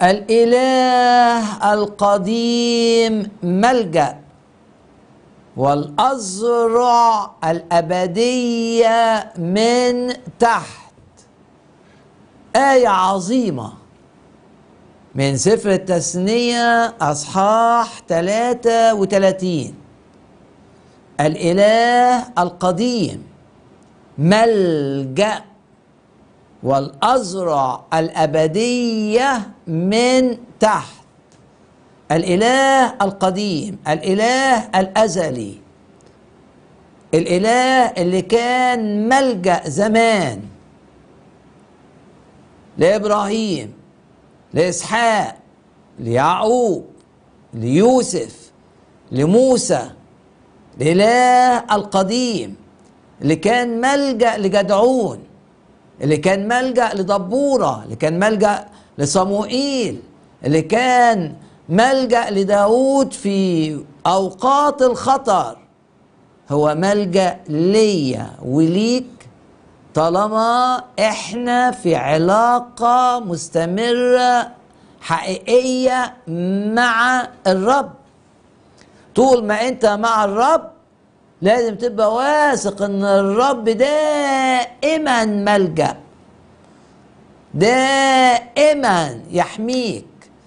الاله القديم ملجا والأزرع الأبدية من تحت آية عظيمة من سفر التثنية أصحاح 33 الإله القديم ملجأ والأزرع الأبدية من تحت الإله القديم الإله الأزلي الإله اللي كان ملجأ زمان لإبراهيم لإسحاق ليعقوب ليوسف لموسى الإله القديم اللي كان ملجأ لجدعون اللي كان ملجأ لدبورة اللي كان ملجأ لصموئيل اللي كان ملجأ لداود في أوقات الخطر هو ملجأ ليا وليك طالما احنا في علاقة مستمرة حقيقية مع الرب طول ما انت مع الرب لازم تبقى واثق ان الرب دائما ملجأ دائما يحميك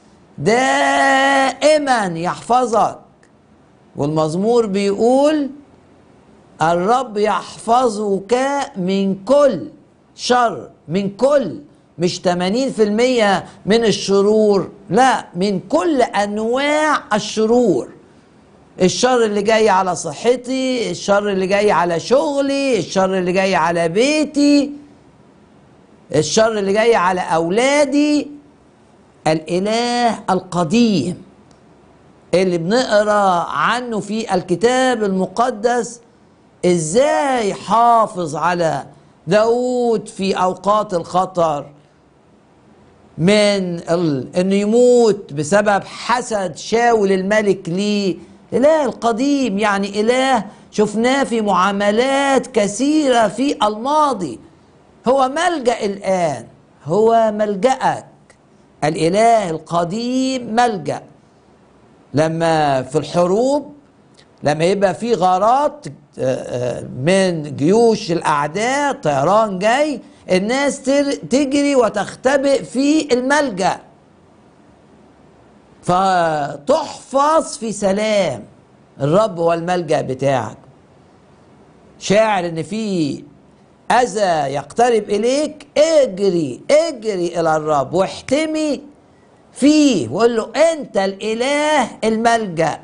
دائما يحفظك والمزمور بيقول الرب يحفظك من كل شر من كل مش 80% من الشرور لا من كل انواع الشرور الشر اللي جاي على صحتي الشر اللي جاي على شغلي الشر اللي جاي على بيتي الشر اللي جاي على اولادي الاله القديم اللي بنقرا عنه في الكتاب المقدس ازاي حافظ على داود في اوقات الخطر من انه يموت بسبب حسد شاول الملك ليه اله القديم يعني اله شفناه في معاملات كثيره في الماضي هو ملجا الان هو ملجاك الاله القديم ملجا لما في الحروب لما يبقى في غارات من جيوش الاعداء طيران جاي الناس تجري وتختبئ في الملجا فتحفظ في سلام الرب هو الملجا بتاعك شاعر ان في اذى يقترب اليك اجري اجري الى الرب واحتمي فيه وقول له انت الاله الملجا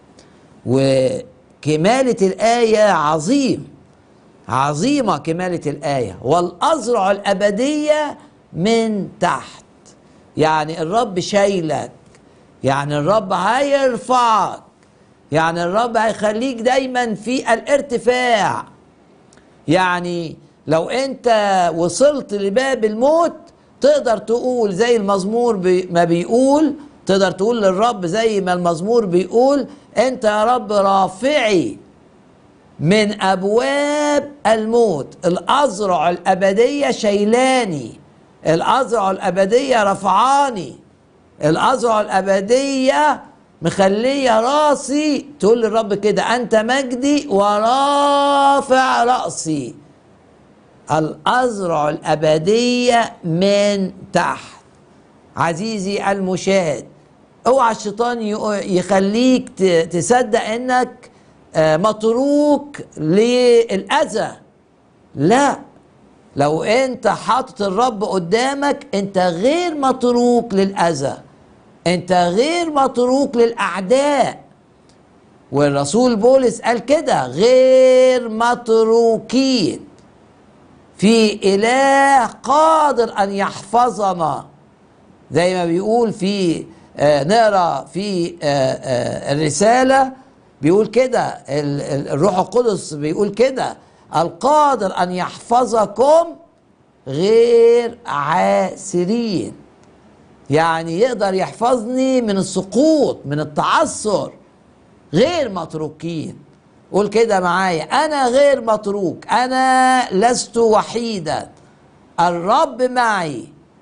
وكماله الايه عظيم عظيمه كماله الايه والازرع الابديه من تحت يعني الرب شايلك يعني الرب هيرفعك يعني الرب هيخليك دايما في الارتفاع يعني لو انت وصلت لباب الموت تقدر تقول زي المزمور بي ما بيقول تقدر تقول للرب زي ما المزمور بيقول انت يا رب رافعي من ابواب الموت الازرع الابديه شيلاني الازرع الابديه رفعاني الازرع الابديه مخليه راسي تقول للرب كده انت مجدي ورافع راسي الازرع الابديه من تحت عزيزي المشاهد اوعى الشيطان يخليك تصدق انك متروك للاذى لا لو انت حاطط الرب قدامك انت غير متروك للاذى انت غير متروك للاعداء والرسول بولس قال كده غير متروكين في اله قادر ان يحفظنا زي ما بيقول في آه نقرا في آه آه الرساله بيقول كده الروح القدس بيقول كده القادر ان يحفظكم غير عاسرين يعني يقدر يحفظني من السقوط من التعثر غير متروكين قول كده معايا انا غير متروك انا لست وحيدا الرب معي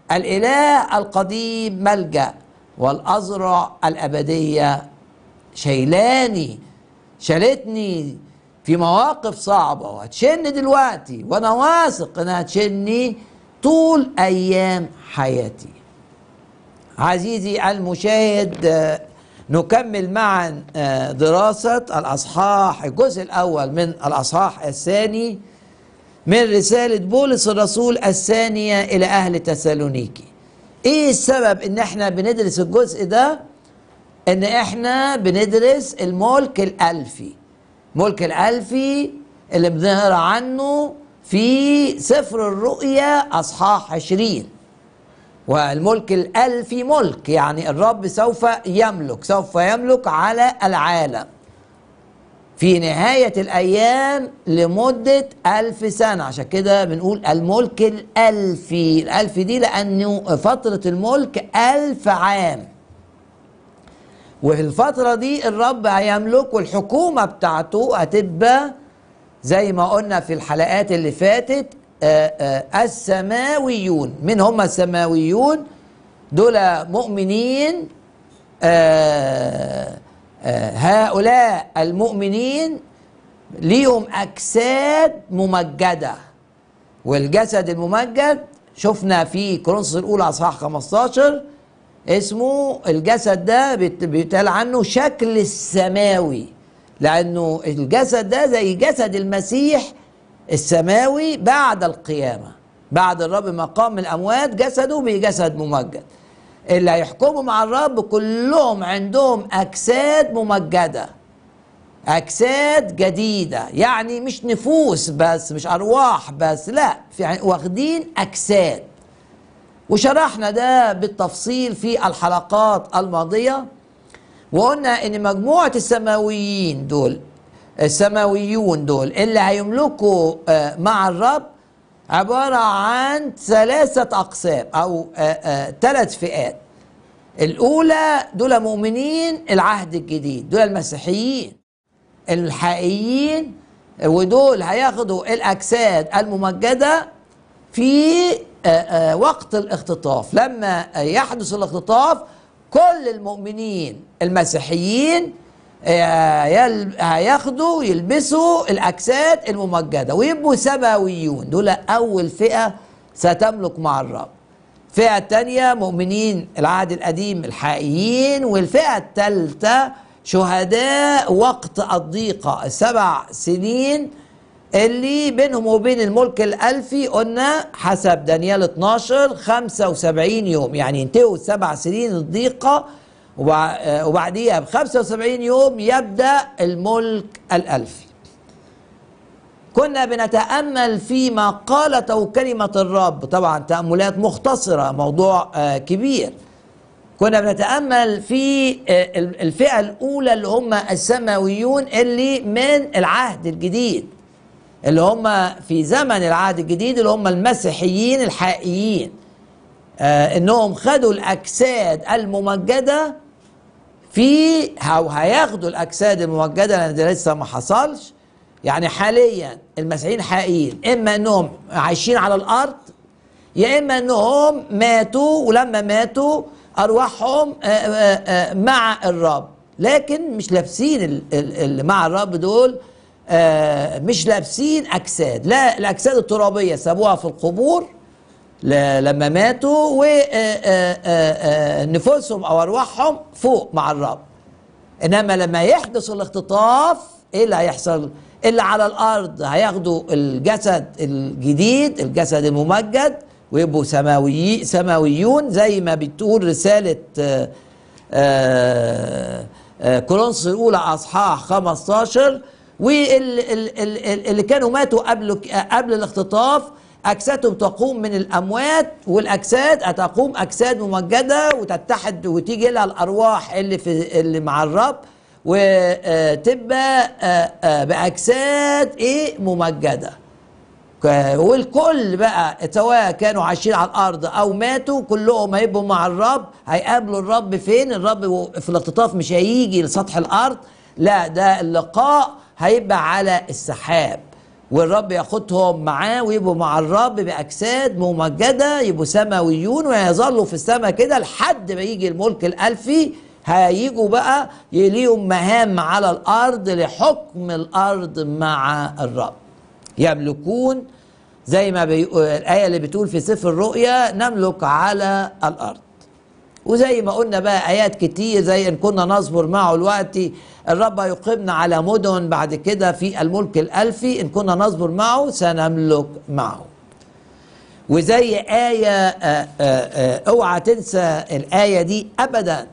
الاله القديم ملجا والازرع الابديه شيلاني شالتني في مواقف صعبة وهتشن دلوقتي وأنا واثق إنها هتشني طول أيام حياتي عزيزي المشاهد آه، نكمل معا آه، دراسة الأصحاح الجزء الأول من الأصحاح الثاني من رسالة بولس الرسول الثانية إلى أهل تسالونيكي إيه السبب إن إحنا بندرس الجزء ده؟ إن إحنا بندرس الملك الألفي ملك الألفي اللي بنقرا عنه في سفر الرؤيا أصحاح عشرين والملك الألفي ملك يعني الرب سوف يملك سوف يملك على العالم في نهاية الأيام لمدة ألف سنة عشان كده بنقول الملك الألفي الألفي دي لأنه فترة الملك ألف عام وفي الفترة دي الرب هيملك والحكومة بتاعته هتبقى زي ما قلنا في الحلقات اللي فاتت آآ آآ السماويون من هم السماويون دول مؤمنين آآ هؤلاء المؤمنين ليهم أجساد ممجدة والجسد الممجد شفنا في كورنثوس الأولى أصحاح 15 اسمه الجسد ده بيتقال عنه شكل السماوي لأنه الجسد ده زي جسد المسيح السماوي بعد القيامة بعد الرب ما قام من الأموات جسده بجسد ممجد اللي هيحكموا مع الرب كلهم عندهم أجساد ممجدة أجساد جديدة يعني مش نفوس بس مش أرواح بس لا في واخدين أجساد وشرحنا ده بالتفصيل في الحلقات الماضية وقلنا ان مجموعة السماويين دول السماويون دول اللي هيملكوا مع الرب عبارة عن ثلاثة أقسام أو ثلاث فئات الأولى دول مؤمنين العهد الجديد دول المسيحيين الحقيقيين ودول هياخدوا الأجساد الممجدة في وقت الاختطاف لما يحدث الاختطاف كل المؤمنين المسيحيين هياخدوا يلبسوا الاجساد الممجده ويبقوا سماويون دول اول فئه ستملك مع الرب الفئه الثانيه مؤمنين العهد القديم الحقيقيين والفئه الثالثه شهداء وقت الضيقه السبع سنين اللي بينهم وبين الملك الألفي قلنا حسب دانيال 12 75 يوم يعني ينتهوا سبع سنين الضيقة وبعديها ب 75 يوم يبدأ الملك الألفي كنا بنتأمل فيما قالته كلمة الرب طبعا تأملات مختصرة موضوع كبير كنا بنتأمل في الفئة الأولى اللي هم السماويون اللي من العهد الجديد اللي هم في زمن العهد الجديد اللي هم المسيحيين الحقيقيين آه انهم خدوا الاجساد الممجده في او هياخدوا الاجساد الممجده لان ده لسه ما حصلش يعني حاليا المسيحيين حقيقيين اما انهم عايشين على الارض يا اما انهم ماتوا ولما ماتوا ارواحهم آه آه مع الرب لكن مش لابسين اللي مع الرب دول آه مش لابسين اجساد لا الاجساد الترابيه سابوها في القبور لما ماتوا ونفوسهم او ارواحهم فوق مع الرب انما لما يحدث الاختطاف ايه اللي هيحصل اللي على الارض هياخدوا الجسد الجديد الجسد الممجد ويبقوا سماوي سماويون زي ما بتقول رساله آه آه كورنثوس الاولى اصحاح 15 واللي كانوا ماتوا قبل قبل الاختطاف اجسادهم تقوم من الاموات والاجساد هتقوم اجساد ممجده وتتحد وتيجي لها الارواح اللي في اللي مع الرب وتبقى باجساد ايه ممجده والكل بقى سواء كانوا عايشين على الارض او ماتوا كلهم هيبقوا مع الرب هيقابلوا الرب فين الرب في الاختطاف مش هيجي لسطح الارض لا ده اللقاء هيبقى على السحاب والرب ياخدهم معاه ويبقوا مع الرب بأجساد ممجدة يبقوا سماويون ويظلوا في السماء كده لحد ما يجي الملك الألفي هيجوا بقى يليهم مهام على الأرض لحكم الأرض مع الرب يملكون زي ما بي... الآية اللي بتقول في سفر الرؤيا نملك على الأرض وزي ما قلنا بقى آيات كتير زي إن كنا نصبر معه الوقت الرب يقيمنا على مدن بعد كده في الملك الألفي إن كنا نصبر معه سنملك معه وزي آية آآ آآ اوعى تنسى الآية دي أبدا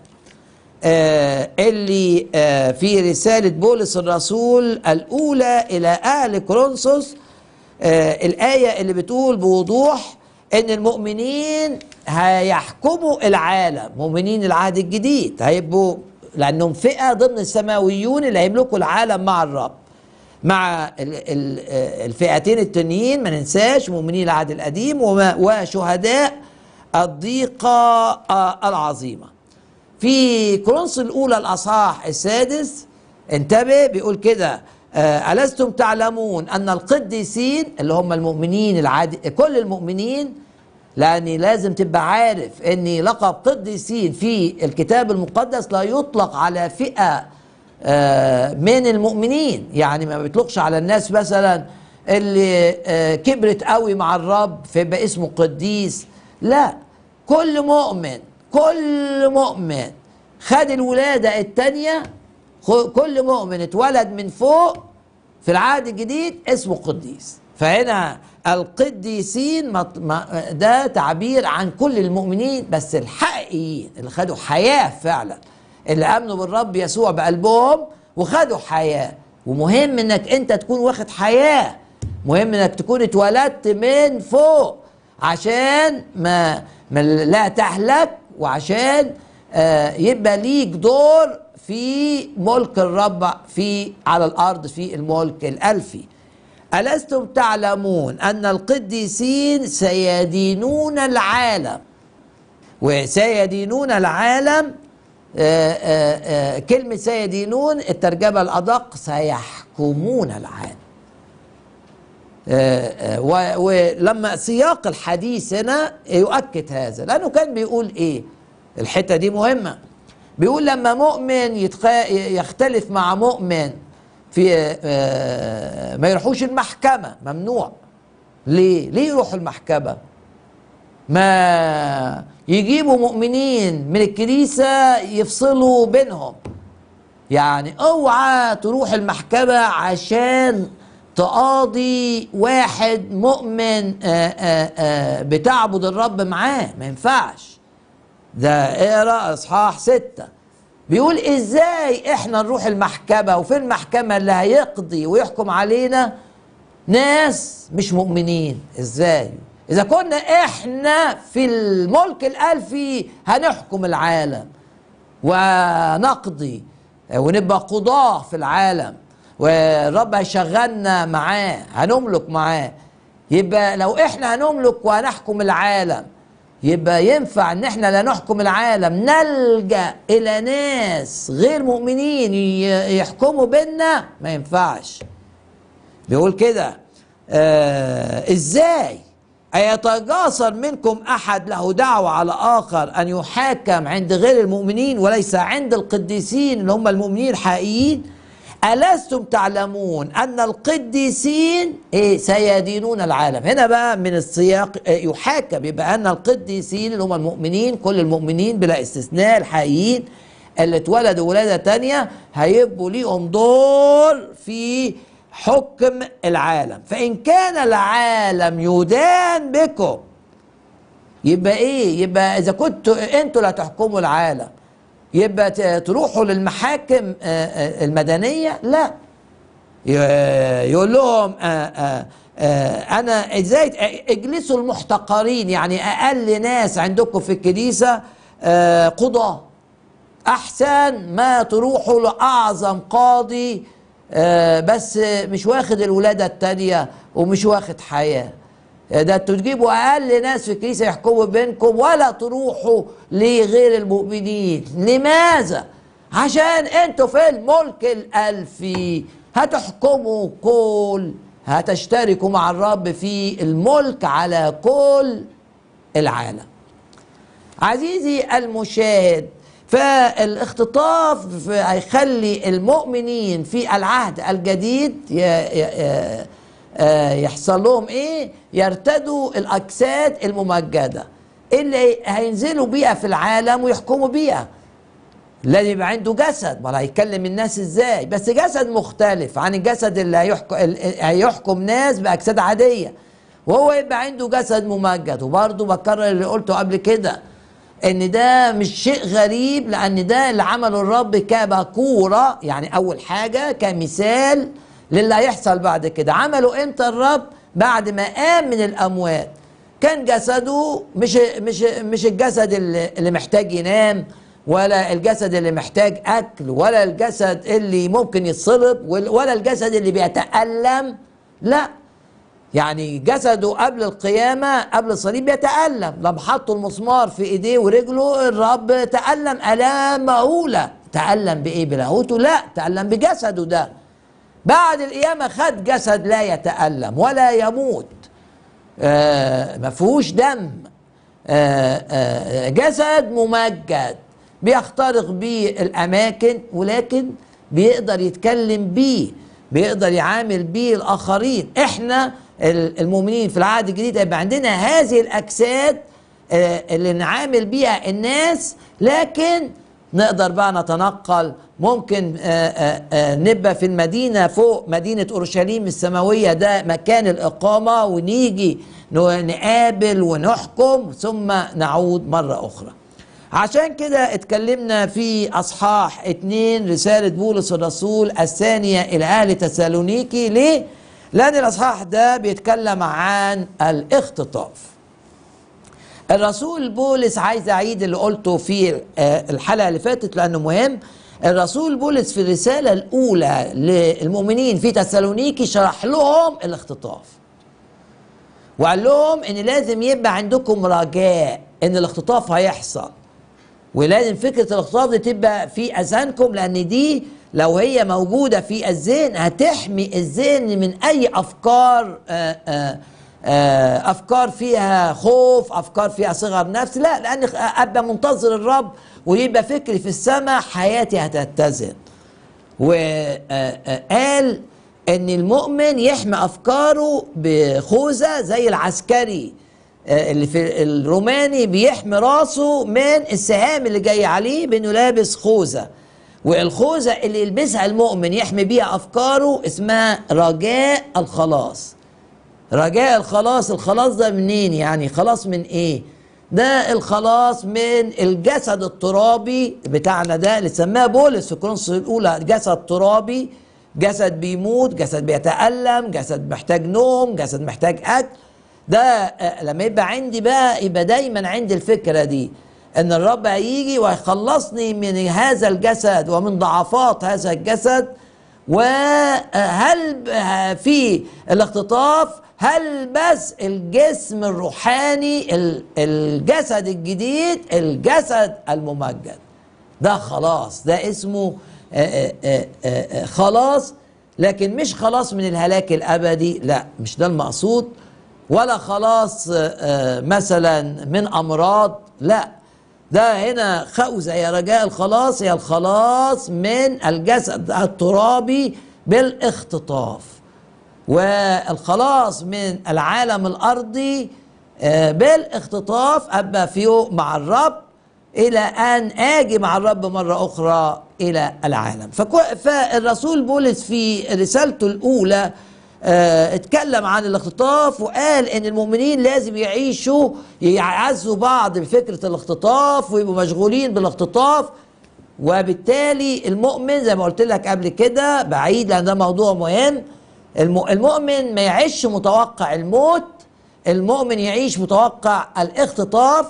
اللي في رسالة بولس الرسول الأولى إلى أهل كورنثوس الآية اللي بتقول بوضوح إن المؤمنين هيحكموا العالم مؤمنين العهد الجديد هيبقوا لأنهم فئة ضمن السماويون اللي هيملكوا العالم مع الرب مع الفئتين التانيين ما ننساش مؤمنين العهد القديم وشهداء الضيقة العظيمة في كورنثوس الأولى الأصحاح السادس انتبه بيقول كده ألستم تعلمون أن القديسين اللي هم المؤمنين العادي كل المؤمنين لأني لازم تبقى عارف أن لقب قديسين في الكتاب المقدس لا يطلق على فئة من المؤمنين يعني ما بيطلقش على الناس مثلا اللي كبرت قوي مع الرب فيبقى اسمه قديس لا كل مؤمن كل مؤمن خد الولادة التانية كل مؤمن اتولد من فوق في العهد الجديد اسمه قديس فهنا القديسين ده تعبير عن كل المؤمنين بس الحقيقيين اللي خدوا حياة فعلا اللي امنوا بالرب يسوع بقلبهم وخدوا حياة ومهم انك انت تكون واخد حياة مهم انك تكون اتولدت من فوق عشان ما, ما لا تهلك وعشان آه يبقى ليك دور في ملك الرب في على الارض في الملك الالفي ألستم تعلمون أن القديسين سيدينون العالم وسيدينون العالم آآ آآ كلمة سيدينون الترجمة الأدق سيحكمون العالم ولما سياق الحديث هنا يؤكد هذا لأنه كان بيقول إيه الحتة دي مهمة بيقول لما مؤمن يختلف مع مؤمن في ما يروحوش المحكمة ممنوع ليه؟ ليه يروحوا المحكمة؟ ما يجيبوا مؤمنين من الكنيسة يفصلوا بينهم يعني اوعى تروح المحكمة عشان تقاضي واحد مؤمن آآ آآ بتعبد الرب معاه ما ينفعش ده اقرا اصحاح ستة بيقول ازاي احنا نروح المحكمة وفي المحكمة اللي هيقضي ويحكم علينا ناس مش مؤمنين ازاي اذا كنا احنا في الملك الالفي هنحكم العالم ونقضي ونبقى قضاة في العالم والرب هيشغلنا معاه هنملك معاه يبقى لو احنا هنملك وهنحكم العالم يبقى ينفع ان احنا لا نحكم العالم نلجا الى ناس غير مؤمنين يحكموا بينا ما ينفعش بيقول كده آه ازاي أيتجاسر منكم أحد له دعوة على آخر أن يحاكم عند غير المؤمنين وليس عند القديسين اللي هم المؤمنين الحقيقيين ألستم تعلمون أن القديسين إيه سيدينون العالم هنا بقى من السياق إيه يحاكم يبقى أن القديسين اللي هم المؤمنين كل المؤمنين بلا استثناء الحقيقيين اللي اتولدوا ولادة تانية هيبقوا ليهم دور في حكم العالم فإن كان العالم يدان بكم يبقى ايه يبقى اذا كنتوا انتوا لا تحكموا العالم يبقى تروحوا للمحاكم المدنيه لا يقول لهم انا ازاي اجلسوا المحتقرين يعني اقل ناس عندكم في الكنيسه قضاه احسن ما تروحوا لاعظم قاضي بس مش واخد الولاده التانيه ومش واخد حياه ده انتوا تجيبوا اقل ناس في الكنيسه يحكموا بينكم ولا تروحوا لغير المؤمنين لماذا عشان انتوا في الملك الالفي هتحكموا كل هتشتركوا مع الرب في الملك على كل العالم عزيزي المشاهد فالاختطاف هيخلي المؤمنين في العهد الجديد يحصل لهم ايه يرتدوا الاجساد الممجده اللي هينزلوا بيها في العالم ويحكموا بيها لازم يبقى عنده جسد ما هيكلم الناس ازاي بس جسد مختلف عن الجسد اللي هيحكم, هيحكم ناس باجساد عاديه وهو يبقى عنده جسد ممجد وبرضه بكرر اللي قلته قبل كده ان ده مش شيء غريب لان ده اللي عمله الرب كبكوره يعني اول حاجه كمثال للي هيحصل بعد كده عمله امتى الرب بعد ما قام من الاموات كان جسده مش مش مش الجسد اللي, اللي محتاج ينام ولا الجسد اللي محتاج اكل ولا الجسد اللي ممكن يتصلب ولا الجسد اللي بيتالم لا يعني جسده قبل القيامة قبل الصليب يتألم لما حطوا المسمار في ايديه ورجله الرب تألم ألام مهولة تألم بإيه بلاهوته لا تألم بجسده ده بعد القيامة خد جسد لا يتألم ولا يموت آه ما فيهوش دم آه آه جسد ممجد بيخترق بيه الأماكن ولكن بيقدر يتكلم بيه بيقدر يعامل بيه الآخرين احنا المؤمنين في العهد الجديد هيبقى عندنا هذه الأجساد اللي نعامل بيها الناس لكن نقدر بقى نتنقل ممكن نبقى في المدينة فوق مدينة أورشليم السماوية ده مكان الإقامة ونيجي نقابل ونحكم ثم نعود مرة أخرى عشان كده اتكلمنا في أصحاح اتنين رسالة بولس الرسول الثانية إلى أهل تسالونيكي ليه؟ لأن الأصحاح ده بيتكلم عن الاختطاف الرسول بولس عايز أعيد اللي قلته في الحلقة اللي فاتت لأنه مهم الرسول بولس في الرسالة الأولى للمؤمنين في تسالونيكي شرح لهم الاختطاف وقال لهم ان لازم يبقى عندكم رجاء ان الاختطاف هيحصل ولازم فكرة الاختطاف دي تبقى في اذهانكم لان دي لو هي موجودة في الذهن هتحمي الذهن من اي افكار آآ آآ افكار فيها خوف افكار فيها صغر نفس لا لان ابقى منتظر الرب ويبقى فكري في السماء حياتي هتتزن وقال ان المؤمن يحمي افكاره بخوذه زي العسكري اللي في الروماني بيحمي راسه من السهام اللي جاي عليه بانه لابس خوذه والخوذه اللي يلبسها المؤمن يحمي بيها افكاره اسمها رجاء الخلاص رجاء الخلاص الخلاص ده منين يعني خلاص من ايه ده الخلاص من الجسد الترابي بتاعنا ده اللي سماه بولس في كورنثوس الاولى جسد ترابي جسد بيموت جسد بيتألم جسد محتاج نوم جسد محتاج أكل ده لما يبقى عندي بقى يبقى دايما عندي الفكرة دي ان الرب هيجي ويخلصني من هذا الجسد ومن ضعفات هذا الجسد وهل في الاختطاف هل بس الجسم الروحاني الجسد الجديد الجسد الممجد ده خلاص ده اسمه آآ آآ خلاص لكن مش خلاص من الهلاك الابدي لا مش ده المقصود ولا خلاص مثلا من امراض لا ده هنا خوذه يا رجاء الخلاص هي الخلاص من الجسد الترابي بالاختطاف والخلاص من العالم الارضي بالاختطاف ابقى فيه مع الرب الى ان اجي مع الرب مره اخرى الى العالم فالرسول بولس في رسالته الاولى اه اتكلم عن الاختطاف وقال ان المؤمنين لازم يعيشوا يعزوا بعض بفكره الاختطاف ويبقوا مشغولين بالاختطاف وبالتالي المؤمن زي ما قلت لك قبل كده بعيد لان ده موضوع مهم المؤمن ما يعيش متوقع الموت المؤمن يعيش متوقع الاختطاف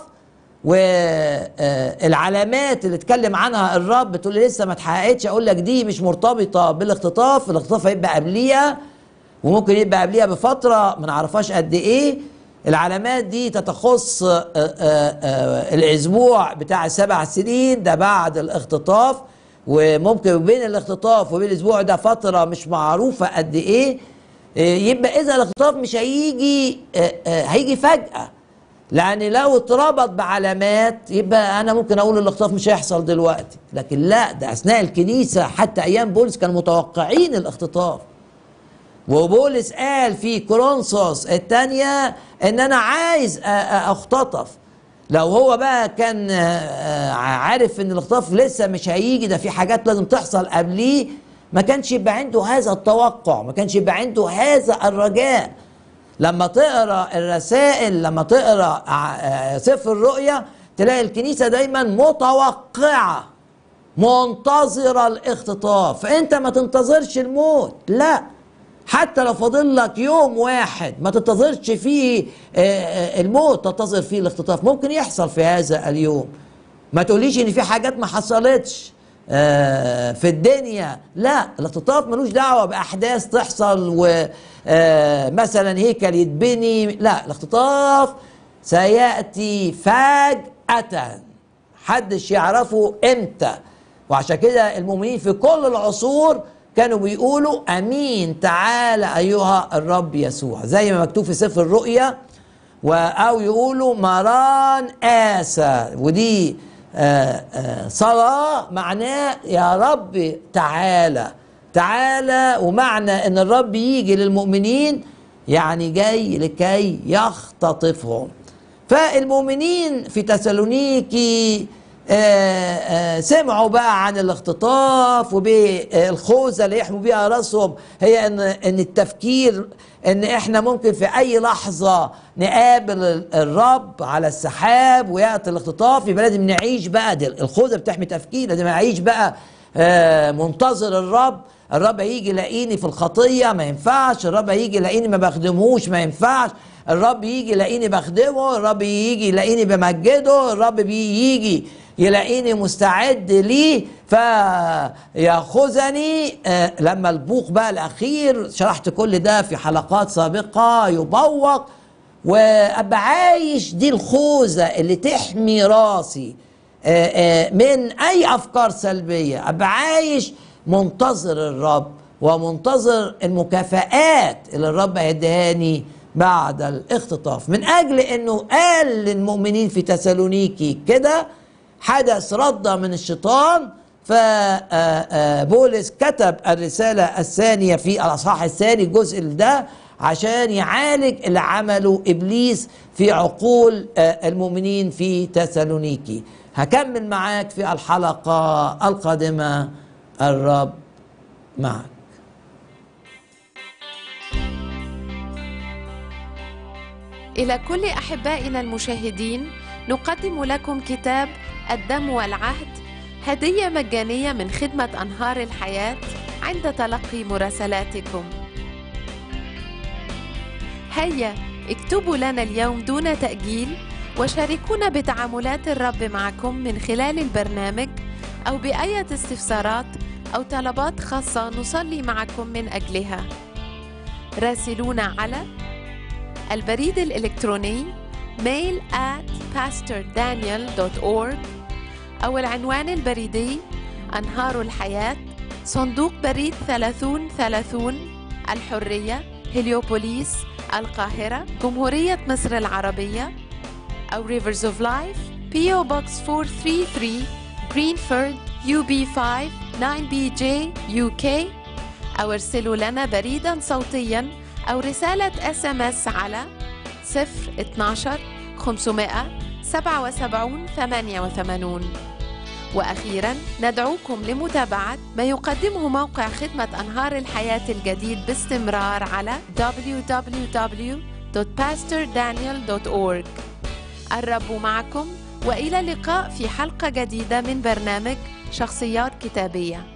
والعلامات اللي اتكلم عنها الرب تقول لي لسه ما اتحققتش اقول لك دي مش مرتبطه بالاختطاف الاختطاف هيبقى قبليها وممكن يبقى قبليها بفتره ما نعرفهاش قد ايه العلامات دي تتخص آآ آآ الاسبوع بتاع السبع سنين ده بعد الاختطاف وممكن بين الاختطاف وبين الاسبوع ده فتره مش معروفه قد ايه يبقى اذا الاختطاف مش هيجي هيجي فجاه لان لو اتربط بعلامات يبقى انا ممكن اقول الاختطاف مش هيحصل دلوقتي لكن لا ده اثناء الكنيسه حتى ايام بولس كانوا متوقعين الاختطاف وبولس قال في كورنثوس الثانيه ان انا عايز اختطف لو هو بقى كان عارف ان الاختطاف لسه مش هيجي ده في حاجات لازم تحصل قبليه ما كانش يبقى عنده هذا التوقع ما كانش يبقى عنده هذا الرجاء لما تقرا الرسائل لما تقرا سفر الرؤيا تلاقي الكنيسه دايما متوقعه منتظره الاختطاف فانت ما تنتظرش الموت لا حتى لو فاضل لك يوم واحد ما تنتظرش فيه الموت تنتظر فيه الاختطاف ممكن يحصل في هذا اليوم ما تقوليش ان في حاجات ما حصلتش في الدنيا لا الاختطاف ملوش دعوه باحداث تحصل ومثلا هيكل يتبني لا الاختطاف سياتي فجاه محدش يعرفه امتى وعشان كده المؤمنين في كل العصور كانوا بيقولوا امين تعالى ايها الرب يسوع زي ما مكتوب في سفر الرؤيا او يقولوا مران اسى ودي آآ آآ صلاة معناه يا رب تعالى تعالى ومعنى ان الرب يجي للمؤمنين يعني جاي لكي يختطفهم فالمؤمنين في تسالونيكي آآ سمعوا بقى عن الاختطاف وبالخوذة اللي يحموا بيها راسهم هي ان ان التفكير ان احنا ممكن في اي لحظة نقابل الرب على السحاب وياتي الاختطاف يبقى لازم نعيش بقى دي الخوذة بتحمي تفكير لازم اعيش بقى منتظر الرب الرب هيجي يلاقيني في الخطية ما ينفعش الرب هيجي يلاقيني ما بخدمهوش ما ينفعش الرب يجي يلاقيني بخدمه الرب يجي يلاقيني بمجده الرب بيجي يلاقيني مستعد ليه فياخذني آه لما البوق بقى الاخير شرحت كل ده في حلقات سابقه يبوق وابقى عايش دي الخوذه اللي تحمي راسي آه آه من اي افكار سلبيه ابقى عايش منتظر الرب ومنتظر المكافآت اللي الرب هيديهاني بعد الاختطاف من اجل انه قال للمؤمنين في تسالونيكي كده حدث رده من الشيطان فبولس كتب الرسالة الثانية في الأصحاح الثاني الجزء ده عشان يعالج اللي عمله إبليس في عقول المؤمنين في تسالونيكي هكمل معاك في الحلقة القادمة الرب معك إلى كل أحبائنا المشاهدين نقدم لكم كتاب الدم والعهد هدية مجانية من خدمة أنهار الحياة عند تلقي مراسلاتكم. هيا اكتبوا لنا اليوم دون تأجيل وشاركونا بتعاملات الرب معكم من خلال البرنامج أو بأية استفسارات أو طلبات خاصة نصلي معكم من أجلها. راسلونا على البريد الإلكتروني mail at pastordaniel.org أو العنوان البريدي أنهار الحياة صندوق بريد 3030 الحرية هليوبوليس القاهرة جمهورية مصر العربية أو Rivers of Life PO Box 433 Greenford UB5 9BJ UK أو ارسلوا لنا بريدا صوتيا أو رسالة اس ام اس على 012 577 88 وأخيرا ندعوكم لمتابعة ما يقدمه موقع خدمة أنهار الحياة الجديد باستمرار على www.pastordaniel.org الرب معكم وإلى اللقاء في حلقة جديدة من برنامج شخصيات كتابية